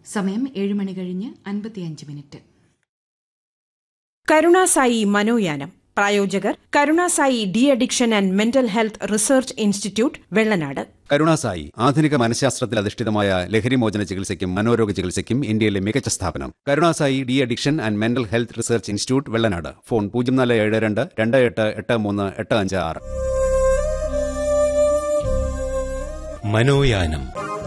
സമയം ഏഴ് മണി കഴിഞ്ഞ് അൻപത്തിയഞ്ച് മിനിറ്റ് കരുണാസായി മനോയാനം പ്രായോജകർ Karunasai de addiction and mental health research institute Vellanad Karunasai ആധുനിക മനഃശാസ്ത്രത്തിൽ അധിഷ്ഠിതമായ ലഹരിമോചന ചികിത്സയ്ക്കും മനോരോഗ ചികിത്സയ്ക്കും ഇന്ത്യയിലെ മികച്ച സ്ഥാപനം Karunasai de addiction and mental health research institute Vellanad phone പൂജ്യം നാല് ഏഴ് രണ്ട് രണ്ട് എട്ട് എട്ട് മൂന്ന് എട്ട് അഞ്ച് ആറ് മനോയാനം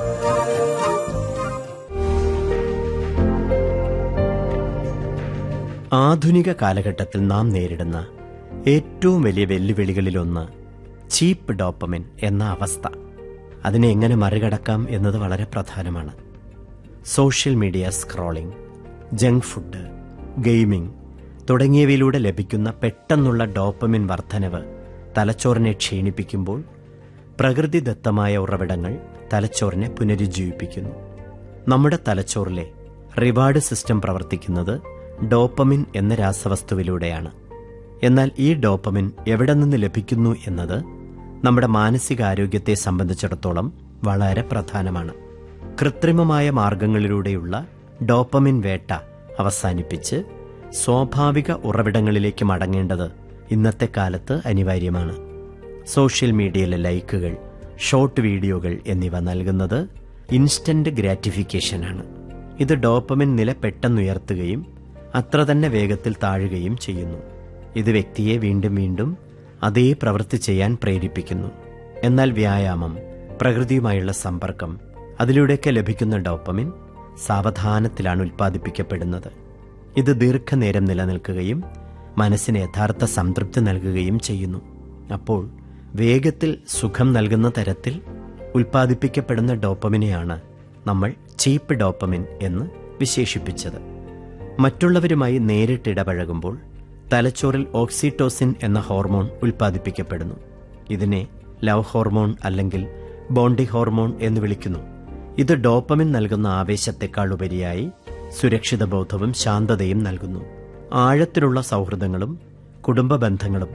ആധുനിക കാലഘട്ടത്തിൽ നാം നേരിടുന്ന ഏറ്റവും വലിയ വെല്ലുവിളികളിലൊന്ന് ചീപ്പ് ഡോപ്പമിൻ എന്ന അവസ്ഥ അതിനെ എങ്ങനെ മറികടക്കാം എന്നത് വളരെ പ്രധാനമാണ് social media scrolling junk food gaming തുടങ്ങിയവയിലൂടെ ലഭിക്കുന്ന പെട്ടെന്നുള്ള ഡോപ്പമിൻ വർധനവ് തലച്ചോറിനെ ക്ഷീണിപ്പിക്കുമ്പോൾ പ്രകൃതിദത്തമായ ഉറവിടങ്ങൾ തലച്ചോറിനെ പുനരുജ്ജീവിപ്പിക്കുന്നു നമ്മുടെ തലച്ചോറിലെ റിവാർഡ് സിസ്റ്റം പ്രവർത്തിക്കുന്നത് ഡോപ്പമിൻ എന്ന രാസവസ്തുവിലൂടെയാണ് എന്നാൽ ഈ ഡോപ്പമിൻ എവിടെ നിന്ന് ലഭിക്കുന്നു എന്നത് നമ്മുടെ മാനസികാരോഗ്യത്തെ സംബന്ധിച്ചിടത്തോളം വളരെ പ്രധാനമാണ് കൃത്രിമമായ മാർഗങ്ങളിലൂടെയുള്ള ഡോപ്പമിൻ വേട്ട അവസാനിപ്പിച്ച് സ്വാഭാവിക ഉറവിടങ്ങളിലേക്ക് മടങ്ങേണ്ടത് ഇന്നത്തെ കാലത്ത് അനിവാര്യമാണ് സോഷ്യൽ മീഡിയയിലെ ലൈക്കുകൾ ഷോർട്ട് വീഡിയോകൾ എന്നിവ നൽകുന്നത് ഇൻസ്റ്റന്റ് ഗ്രാറ്റിഫിക്കേഷനാണ് ഇത് ഡോപ്പമിൻ നില പെട്ടെന്നുയർത്തുകയും അത്ര തന്നെ വേഗത്തിൽ താഴുകയും ചെയ്യുന്നു ഇത് വ്യക്തിയെ വീണ്ടും വീണ്ടും അതേ പ്രവൃത്തി ചെയ്യാൻ പ്രേരിപ്പിക്കുന്നു എന്നാൽ വ്യായാമം പ്രകൃതിയുമായുള്ള സമ്പർക്കം അതിലൂടെയൊക്കെ ലഭിക്കുന്ന ഡോപ്പമിൻ സാവധാനത്തിലാണ് ഉൽപ്പാദിപ്പിക്കപ്പെടുന്നത് ഇത് ദീർഘനേരം നിലനിൽക്കുകയും മനസ്സിന് യഥാർത്ഥ സംതൃപ്തി നൽകുകയും ചെയ്യുന്നു അപ്പോൾ വേഗത്തിൽ സുഖം നൽകുന്ന തരത്തിൽ ഉൽപ്പാദിപ്പിക്കപ്പെടുന്ന ഡോപ്പമിനെയാണ് നമ്മൾ ചീപ്പ് ഡോപ്പമിൻ എന്ന് വിശേഷിപ്പിച്ചത് മറ്റുള്ളവരുമായി നേരിട്ടിടപഴകുമ്പോൾ തലച്ചോറിൽ ഓക്സിറ്റോസിൻ എന്ന ഹോർമോൺ ഉൽപ്പാദിപ്പിക്കപ്പെടുന്നു ഇതിനെ ലവ് ഹോർമോൺ അല്ലെങ്കിൽ ബോണ്ടി ഹോർമോൺ എന്ന് വിളിക്കുന്നു ഇത് ഡോപ്പമിൻ നൽകുന്ന ആവേശത്തെക്കാൾ ഉപരിയായി സുരക്ഷിത ബോധവും ശാന്തതയും നൽകുന്നു ആഴത്തിലുള്ള സൗഹൃദങ്ങളും കുടുംബ ബന്ധങ്ങളും